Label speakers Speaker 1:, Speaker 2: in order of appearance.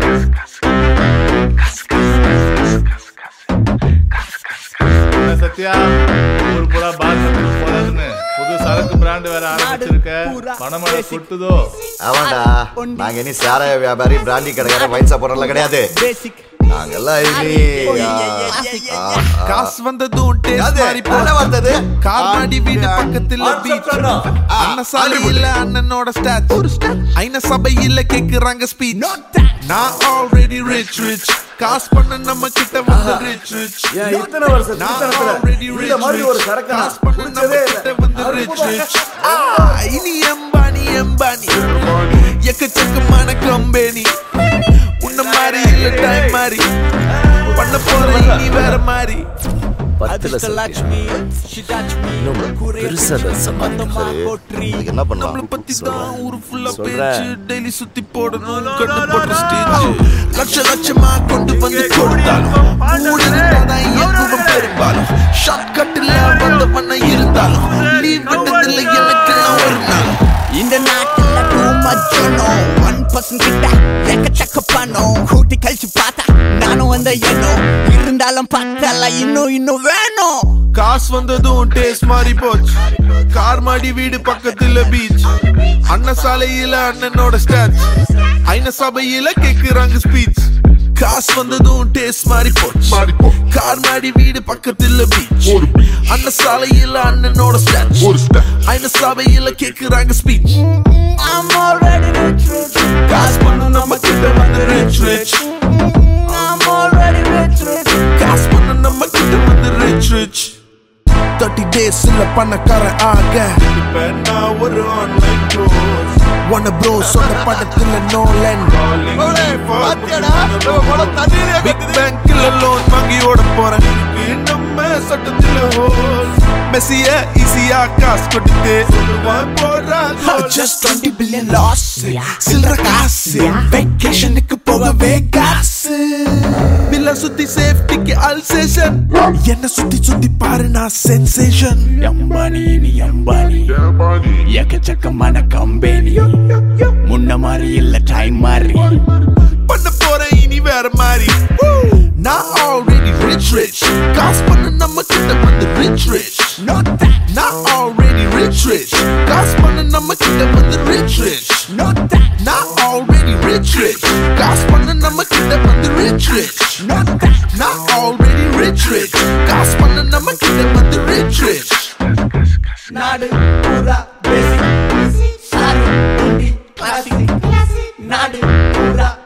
Speaker 1: என்ன சத்யா ஊர் பூரா பார் சத்துக்கு போதாதுன்னு புது சரக்கு பிராண்ட் வேற ஆரம்பிச்சிருக்க பணமழை கொட்டுதோ
Speaker 2: ஆமாண்டா நாங்க இனி சாராய வியாபாரி பிராண்டி கடைக்கார வைன் சாப்பிட்றதுல கிடையாது நாங்கெல்லாம் இனி ஆ, ஆ, ஆ.
Speaker 3: காசு வந்ததும் டேஸ்ட்
Speaker 2: யாரு?
Speaker 3: மாறி
Speaker 2: யாரா வந்தது?
Speaker 3: கார்மாடி வீடு பக்கத்துல பீச் அண்ணன் சாலையில அண்ணனோட ஸ்டாச்சு ஐன சபையில கேக்குறாங்க ஸ்பீச் நான் ஆல்ரெடி ரிச் ரிச் காசு பண்ண நம்ம கிட்ட வந்து ரிச் ரிச்
Speaker 4: ஏன் இத்தனை வருஷ
Speaker 3: நான்
Speaker 4: திருத்தணத்துல
Speaker 3: already
Speaker 4: இந்த
Speaker 3: rich,
Speaker 4: மாதிரி ஒரு
Speaker 3: rich.
Speaker 4: சரக்கு
Speaker 3: காசு
Speaker 4: நான்
Speaker 3: பண்ண நம்ம
Speaker 4: குடிச்சதே
Speaker 3: கிட்ட
Speaker 4: இல்லை.
Speaker 3: வந்து rich, rich. ஆ, இனி எம்பானி எம்பானி எக்கச்சக்கமான கம்பெனி உன்ன மாதிரி இல்ல டைம் மாதிரி பண்ண போற இனி வேற மாதிரி
Speaker 5: பத்துல
Speaker 6: லட்சுமி
Speaker 5: பெருசா
Speaker 2: அதுக்கு என்ன பண்ணலாம்
Speaker 3: நம்மள பத்தி தான் ஊரு ஃபுல்லா
Speaker 5: சொல்றேன்.
Speaker 3: பேச்சு டெய்லி சுத்தி போடணும் கண்ணு போடுற ஸ்டேஜ் லட்ச லட்சமா கொண்டு வந்து கொடுத்தாலும் மூடு இருந்தாதான் இயங்குவம் பெரும்பாலும் ஷார்ட் கட்டில் வந்த பண்ண இருந்தாலும் லீவ் விட்டதில்லை எனக்கு ஒரு நாள்
Speaker 6: இந்த நாட்டுல டூ மச்சனோ ஒன் பர்சன்ட் கிட்ட எக்கச்சக்க பணம் கூட்டி கழிச்சு பார்த்தா நானும் வந்த எண்ணம் இருந்தாலும் பத்தல இன்னும் இன்னும் வேணும்
Speaker 3: காசு வந்ததும் டேஸ்ட் மாறி போச்சு கார் மாடி வீடு பக்கத்துல பீச் அண்ணன் சாலையில அண்ணனோட ஸ்டாச் ஐன சபையில கேக்குறாங்க ஸ்பீச் காசு வந்ததும் டேஸ்ட் மாறி போச்சு கார் மாடி வீடு பக்கத்துல பீச் அண்ணன் சாலையில அண்ணனோட ஸ்டாச் ஐன சபையில கேக்குறாங்க speech
Speaker 6: I'm already rich rich
Speaker 3: காசு பண்ண நம்ம கிட்ட வந்து rich rich
Speaker 6: I'm already rich rich
Speaker 3: காசு பண்ண நம்ம கிட்ட வந்து ரிச் ரிச் தேர்ட்டி டேஸ்ல பணக்காரன் ஆக இப்ப நான் ஒரு ஆன்லைன் கோர்ஸ் ஒன்ன ப்ரோ சொன்ன படத்துல நோலன் பிக் பேங்க்ல லோன் வாங்கி ஓட போறேன் நம்ம சட்டத்துல ஹோல் மெஸ்ஸிய ஈஸியா காசு கொடுத்து போடுறா ஜஸ்ட் டுவெண்ட்டி பில்லியன் லாஸ் சில்லற காசு வெக்கேஷனுக்கு போகவே காசு பில்ல சுத்தி சேஃப்டிக்கு அல்சேஷன் என்ன சுத்தி சுத்தி பாரு நான் சென்சேஷன்
Speaker 6: அம்பானி நீ அம்பானி எக்கச்சக்கமான கம்பெனி முன்ன மாதிரி இல்ல டைம் மாதிரி
Speaker 3: பண்ண போறேன் இனி வேற மாதிரி நான் ஆல்ரெடி ரிச் ரிச் காசு பண்ண நம்ம கிட்ட வந்து ரிச் ரிச்
Speaker 6: Not that,
Speaker 3: நான் ஆல்ரெடி ரிச் ரிச் காசு பண்ண நம்ம கிட்ட வந்து ரிச் ரிச்
Speaker 6: not that,
Speaker 3: நான் ஆல்ரெடி ரிச் ரிச் காசு பண்ண நம்ம கிட்ட வந்து ரிச் ரிச்
Speaker 6: not that.
Speaker 3: நான் ஆல்ரெடி ரிச் ரிச் காசு பண்ண நம்ம கிட்ட வந்து ரிச் ரிச்
Speaker 6: நாடு பூரா பேசிக் சாரு குண்டி கிளாசிக் நாடு பூரா